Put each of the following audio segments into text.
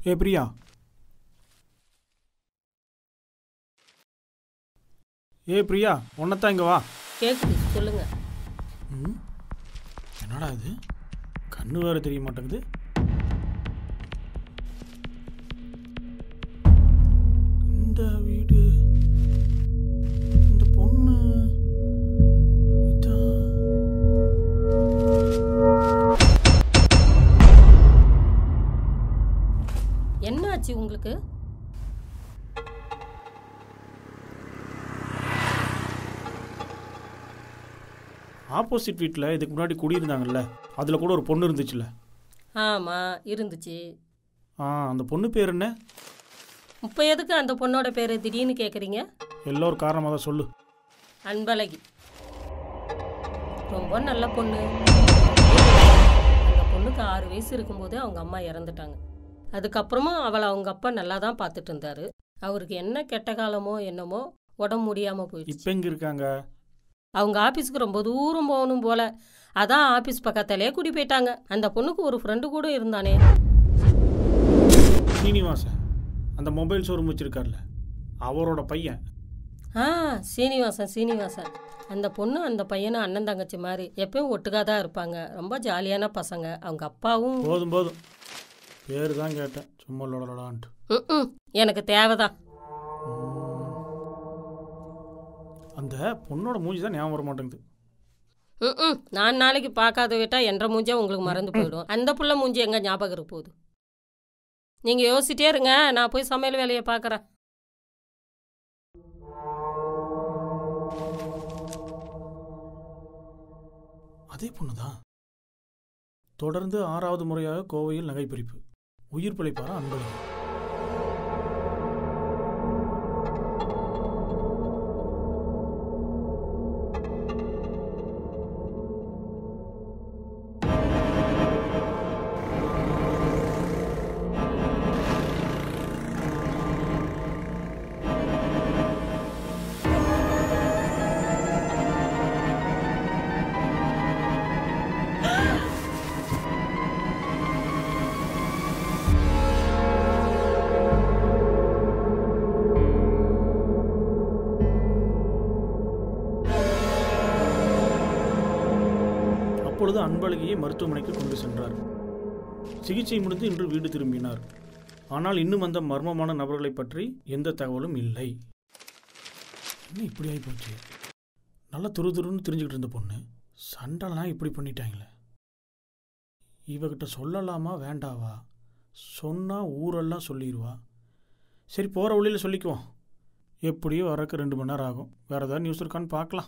ஏ பிரியா ஏ பிரியா உன்னத்தான் இங்கே வா கேட்குது சொல்லுங்க ம் என்னடா இது கண்ணு வேறு தெரிய மாட்டேங்குது இந்த வீடு இந்த பொண்ணு இதான் என்ன ஆச்சு உங்களுக்கு ஆப்போசிட் வீட்டில் இதுக்கு முன்னாடி குடியிருந்தாங்கல்ல அதில் கூட ஒரு பொண்ணு இருந்துச்சுல்ல ஆமாம் இருந்துச்சு ஆ அந்த பொண்ணு பேர் என்ன இப்போ எதுக்கு அந்த பொண்ணோட பேர் திடீர்னு கேட்குறீங்க எல்லோ ஒரு காரணமாக தான் சொல்லு அன்பழகி ரொம்ப நல்ல பொண்ணு அந்த பொண்ணுக்கு ஆறு வயசு இருக்கும்போது அவங்க அம்மா இறந்துட்டாங்க அதுக்கப்புறமா அவளை அவங்க அப்பா நல்லா தான் பார்த்துட்டு இருந்தாரு அவருக்கு என்ன கெட்ட காலமோ என்னமோ உடம்பு முடியாமல் போயிடுச்சு இப்போ எங்கே இருக்காங்க அவங்க ஆஃபீஸ்க்கு ரொம்ப தூரம் போகணும் போல அதான் ஆஃபீஸ் பக்கத்திலே கூட்டி போயிட்டாங்க அந்த பொண்ணுக்கு ஒரு ஃப்ரெண்டு கூட இருந்தானே சீனிவாசன் அந்த மொபைல் ஷோரூம் வச்சிருக்கார்ல அவரோட பையன் ஆ சீனிவாசன் சீனிவாசன் அந்த பொண்ணு அந்த பையனும் அண்ணன் தங்கச்சி மாதிரி எப்பயும் ஒட்டுக்காக தான் இருப்பாங்க ரொம்ப ஜாலியான பசங்க அவங்க அப்பாவும் போதும் போதும் பேர் தான் கேட்டேன் சும்மா லொடலொடான்ட்டு ம்ம். எனக்கு தேவைதான் அந்த பொண்ணோட மூஞ்சி தான் ஞாபகம் வர மாட்டேங்குது ம்ம். நான் நாளைக்கு பார்க்காத விட்டா என்ற மூஞ்சே உங்களுக்கு மறந்து போயிடும் அந்த புள்ள மூஞ்சி எங்க ஞாபகம் இருக்க போகுது நீங்க யோசிச்சிட்டே இருங்க நான் போய் சமையல் வேலையை பார்க்குறேன் அதே பொண்ணு தான் தொடர்ந்து ஆறாவது முறையாக கோவையில் நகை பறிப்பு உயிர் பிழைப்பாரா அன்பழகி அப்பொழுது அன்பழகியை மருத்துவமனைக்கு கொண்டு சென்றார் சிகிச்சை முடிந்து இன்று வீடு திரும்பினார் ஆனால் இன்னும் அந்த மர்மமான நபர்களை பற்றி எந்த தகவலும் இல்லை என்ன இப்படி ஆகி போச்சு நல்லா துரு துருன்னு தெரிஞ்சுக்கிட்டு இருந்த பொண்ணு சண்டைலாம் இப்படி பண்ணிட்டாங்களே இவகிட்ட சொல்லலாமா வேண்டாவா சொன்னா ஊரெல்லாம் சொல்லிடுவா சரி போகிற வழியில் சொல்லிக்குவோம் எப்படியோ வரக்கு ரெண்டு மணி நேரம் ஆகும் வேறு ஏதாவது நியூஸ் இருக்கான்னு பார்க்கலாம்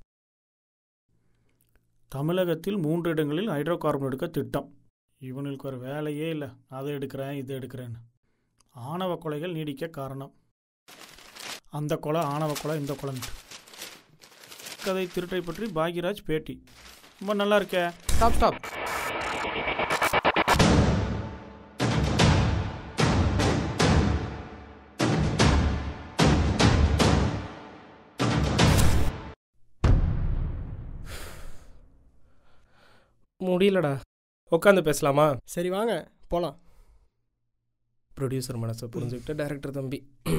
தமிழகத்தில் மூன்று இடங்களில் ஹைட்ரோ கார்பன் எடுக்க திட்டம் இவனுக்கு ஒரு வேலையே இல்லை அதை எடுக்கிறேன் இதை எடுக்கிறேன்னு ஆணவ கொலைகள் நீடிக்க காரணம் அந்த கொலை ஆணவ கொலை இந்த கொலைன்ட்டு கதை திருட்டை பற்றி பாக்யராஜ் பேட்டி ரொம்ப நல்லா இருக்கே ஸ்டாப் ஸ்டாப் முடியலடா உட்காந்து பேசலாமா சரி வாங்க போகலாம் ப்ரொடியூசர் மனசை புரிஞ்சுக்கிட்டு டைரக்டர் தம்பி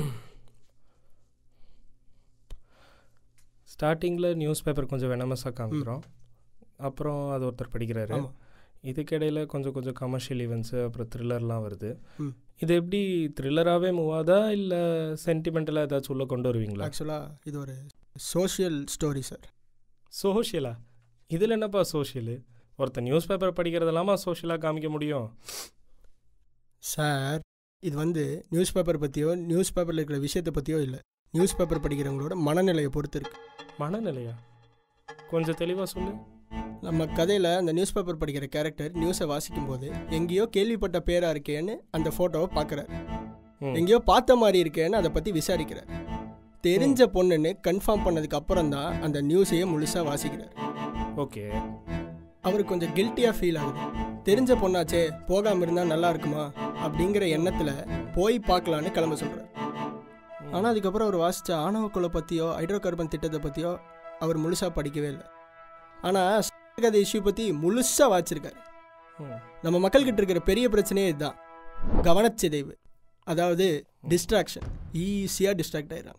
ஸ்டார்டிங்கில் நியூஸ் பேப்பர் கொஞ்சம் வெனமஸாக காமிக்கிறோம் அப்புறம் அது ஒருத்தர் படிக்கிறாரு ஆமாம் இதுக்கிடையில் கொஞ்சம் கொஞ்சம் கமர்ஷியல் ஈவெண்ட்ஸு அப்புறம் த்ரில்லர்லாம் வருது ம். இது எப்படி த்ரில்லராகவே மூவ் ஆகுதா இல்லை சென்டிமெண்டலாக ஏதாச்சும் உள்ள கொண்டு வருவீங்களா ஆக்சுவலாக இது ஒரு சோஷியல் ஸ்டோரி சார் சோஷியலா இதில் என்னப்பா சோஷியலு ஒருத்தர் நியூஸ் பேப்பர் படிக்கிறதெல்லாமா சோஷியலாக காமிக்க முடியும் சார் இது வந்து நியூஸ் பேப்பர் பற்றியோ நியூஸ் பேப்பரில் இருக்கிற விஷயத்தை பற்றியோ இல்லை நியூஸ் பேப்பர் படிக்கிறவங்களோட மனநிலையை பொறுத்து இருக்கு மனநிலையா கொஞ்சம் தெளிவாக சொல்லு நம்ம கதையில் அந்த நியூஸ் பேப்பர் படிக்கிற கேரக்டர் நியூஸை வாசிக்கும் போது எங்கேயோ கேள்விப்பட்ட பேராக இருக்கேன்னு அந்த ஃபோட்டோவை பார்க்குறாரு ம். எங்கேயோ பார்த்த மாதிரி இருக்கேன்னு அதை பற்றி விசாரிக்கிறார் தெரிஞ்ச பொண்ணுன்னு கன்ஃபார்ம் பண்ணதுக்கு அப்புறம் தான் அந்த நியூஸையே முழுசாக வாசிக்கிறார் ஓகே அவருக்கு கொஞ்சம் கில்ட்டியாக ஃபீல் ஆகுது தெரிஞ்ச பொண்ணாச்சே போகாமல் இருந்தால் நல்லா இருக்குமா அப்படிங்கிற எண்ணத்தில் போய் பார்க்கலான்னு கிளம்ப சொல்கிறார் ஆனால் அதுக்கப்புறம் அவர் வாசித்த ஆணவ கொலை பற்றியோ ஹைட்ரோ கார்பன் திட்டத்தை பற்றியோ அவர் முழுசாக படிக்கவே இல்லை ஆனால் கதை இஷ்யூ பற்றி முழுசாக வாச்சிருக்காரு ம். நம்ம மக்கள்கிட்ட இருக்கிற பெரிய பிரச்சனையே இதுதான் கவனச்சிதைவு அதாவது டிஸ்ட்ராக்ஷன் ஈஸியாக டிஸ்ட்ராக்ட் ஆயிடுறாங்க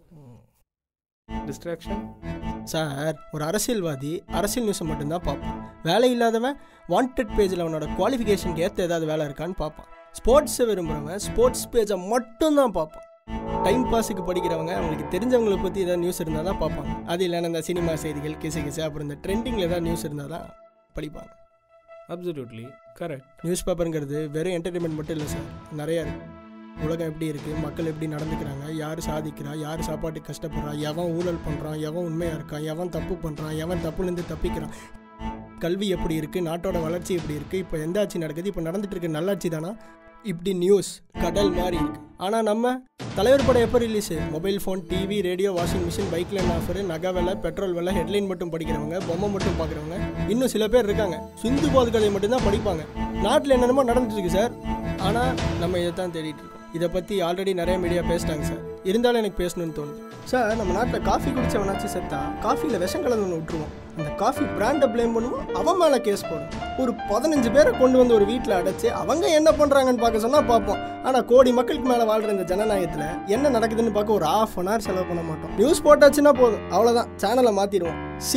டிஸ்ட்ராக்ஷன் சார் ஒரு அரசியல்வாதி அரசியல் நியூஸை மட்டும்தான் பார்ப்பான் வேலை இல்லாதவன் வாண்டட் பேஜில் அவனோட குவாலிஃபிகேஷனுக்கு ஏற்ற ஏதாவது வேலை இருக்கான்னு பார்ப்பான் ஸ்போர்ட்ஸை விரும்புகிறவன் ஸ்போர்ட்ஸ் பேஜை மட்டும்தான் பார்ப்பான் டைம் பாஸுக்கு படிக்கிறவங்க அவங்களுக்கு தெரிஞ்சவங்களை பற்றி ஏதாவது நியூஸ் இருந்தால் தான் பார்ப்பாங்க அது இல்லைன்னா இந்த சினிமா செய்திகள் கிசு கிசு அப்புறம் இந்த ட்ரெண்டிங்கில் ஏதாவது நியூஸ் இருந்தால் தான் படிப்பாங்க அப்சல்யூட்லி கரெக்ட் நியூஸ் பேப்பருங்கிறது வெறும் என்டர்டைன்மெண்ட் மட்டும் இல்லை சார் நிறையா இருக்குது உலகம் எப்படி இருக்குது மக்கள் எப்படி நடந்துக்கிறாங்க யார் சாதிக்கிறா யார் சாப்பாட்டுக்கு கஷ்டப்படுறா எவன் ஊழல் பண்ணுறான் எவன் உண்மையாக இருக்கான் எவன் தப்பு பண்ணுறான் எவன் தப்புலேருந்து தப்பிக்கிறான் கல்வி எப்படி இருக்குது நாட்டோட வளர்ச்சி எப்படி இருக்குது இப்போ எந்த ஆட்சி நடக்குது இப்போ நடந்துட்டு இருக்க நல்லாட்சி தானா இப்படி நியூஸ் கடல் மாதிரி இருக்கு ஆனால் நம்ம தலைவர் படம் எப்போ release mobile phone TV radio washing machine பைக்கில் ஆஃபர் நகை விலை பெட்ரோல் விலை ஹெட்லைன் மட்டும் படிக்கிறவங்க பொம்மை மட்டும் பார்க்குறவங்க இன்னும் சில பேர் இருக்காங்க சிந்து பாது கதை மட்டும்தான் படிப்பாங்க நாட்டில் என்னென்னமோ நடந்துட்டு இருக்கு சார் ஆனால் நம்ம இதை தான் தேடிட்டு இருக்கோம் இதை பற்றி ஆல்ரெடி நிறைய மீடியா பேசிட்டாங்க சார் இருந்தாலும் எனக்கு பேசணும்னு தோணுது சார் நம்ம நாட்டில் காஃபி குடிச்சவனாச்சும் செத்தா காஃபியில் விஷம் கலந்து விட்டுருவோம் அந்த காஃபி பிராண்டை ப்ளேம் பண்ணுவோம் அவன் மேலே கேஸ் போடும் ஒரு பதினஞ்சு பேரை கொண்டு வந்து ஒரு வீட்டில் அடைச்சு அவங்க என்ன பண்ணுறாங்கன்னு பார்க்க சொன்னால் பார்ப்போம் ஆனால் கோடி மக்களுக்கு மேலே வாழ்கிற இந்த ஜனநாயகத்தில் என்ன நடக்குதுன்னு பார்க்க ஒரு ஆஃப் அன் ஹவர் செலவு பண்ண மாட்டோம் நியூஸ் போட்டாச்சுன்னா போதும் அவ்வளோதான் சேனலை மாற்றிடுவோம்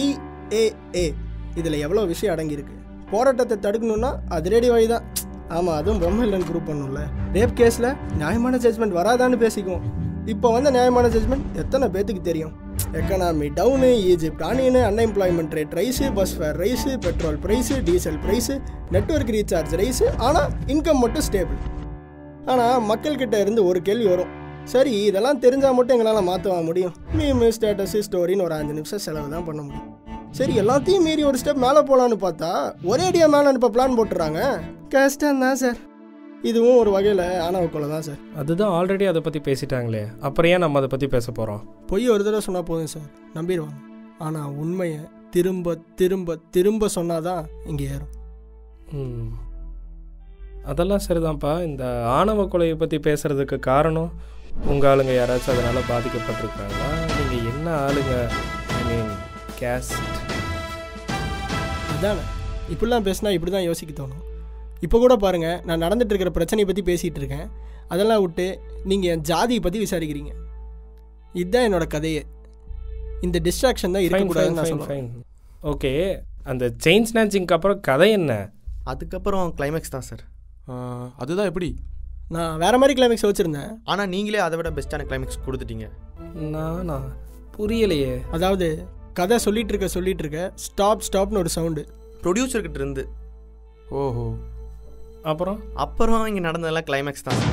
சிஏஏ இதில் எவ்வளோ விஷயம் அடங்கியிருக்கு போராட்டத்தை தடுக்கணும்னா அது ரேடி வழி தான் ஆமாம் அதுவும் பிரம்ம இல்லைன்னு ப்ரூவ் பண்ணும்ல ரேப் கேஸில் நியாயமான ஜட்மெண்ட் வராதான்னு பேசிக்குவோம் இப்போ வந்த நியாயமான ஜட்மெண்ட் எத்தனை பேத்துக்கு தெரியும் economy down Egypt onion unemployment rate rise bus fare rise petrol price diesel price network recharge rise ஆனால் இன்கம் மட்டும் ஸ்டேபிள் ஆனால் மக்கள்கிட்ட இருந்து ஒரு கேள்வி வரும் சரி இதெல்லாம் தெரிஞ்சால் மட்டும் எங்களால் மாற்றவா முடியும் மீமு ஸ்டேட்டஸு ஸ்டோரின்னு ஒரு அஞ்சு நிமிஷம் செலவு தான் பண்ண முடியும் சரி எல்லாத்தையும் மீறி ஒரு ஸ்டெப் மேலே போகலான்னு பார்த்தா ஒரே அடியாக மேலே அனுப்ப பிளான் போட்டுறாங்க கஷ்டம் தான் சார் இதுவும் ஒரு வகையில் ஆணவ கொலை தான் சார் அதுதான் ஆல்ரெடி அதை பற்றி பேசிட்டாங்களே அப்புறம் ஏன் நம்ம அதை பற்றி பேச போகிறோம் பொய் ஒரு தடவை சொன்னால் போதும் சார் நம்பிடுவாங்க ஆனால் உண்மையை திரும்ப திரும்ப திரும்ப சொன்னாதான் இங்கே ஏறும் ம். அதெல்லாம் சரிதான்ப்பா இந்த ஆணவ கொலையை பற்றி பேசுகிறதுக்கு காரணம் உங்கள் ஆளுங்க யாராச்சும் அதனால் பாதிக்கப்பட்டிருக்காங்களா நீங்கள் என்ன ஆளுங்க ஐ மீன் கேஸ்ட் அதானே இப்படிலாம் பேசினா இப்படி தான் யோசிக்க தோணும் இப்போ கூட பாருங்கள் நான் நடந்துட்டு இருக்கிற பிரச்சனையை பற்றி பேசிகிட்டு இருக்கேன் அதெல்லாம் விட்டு நீங்கள் என் ஜாதியை பற்றி விசாரிக்கிறீங்க இதுதான் என்னோட கதையே இந்த டிஸ்ட்ராக்ஷன் தான் ஃபைன் இருக்கக்கூடாதுன்னு ஃபைன் நான் ஃபைன் சொல்லுவேன் ஃபைன் ஓகே அந்த செயின் ஸ்நாச்சிங்க்கு அப்புறம் கதை என்ன அதுக்கப்புறம் கிளைமேக்ஸ் தான் சார் அதுதான் எப்படி நான் வேற மாதிரி கிளைமேக்ஸ் வச்சுருந்தேன் ஆனால் நீங்களே அதை விட பெஸ்ட்டான கிளைமேக்ஸ் கொடுத்துட்டீங்க நானா புரியலையே அதாவது கதை சொல்லிட்டு இருக்க சொல்லிட்டு இருக்க ஸ்டாப் ஸ்டாப்னு ஒரு சவுண்டு ப்ரொடியூசர்கிட்ட இருந்து ஓஹோ அப்புறம் அப்புறம் இங்கே நடந்ததெல்லாம் கிளைமேக்ஸ் தான்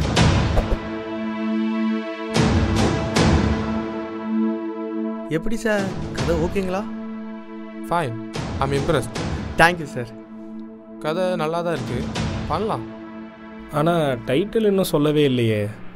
எப்படி சார் கதை ஓகேங்களா fine I'm impressed thank you sir கதை நல்லா தான் இருக்குது பண்ணலாம் ஆனால் டைட்டில் இன்னும் சொல்லவே இல்லையே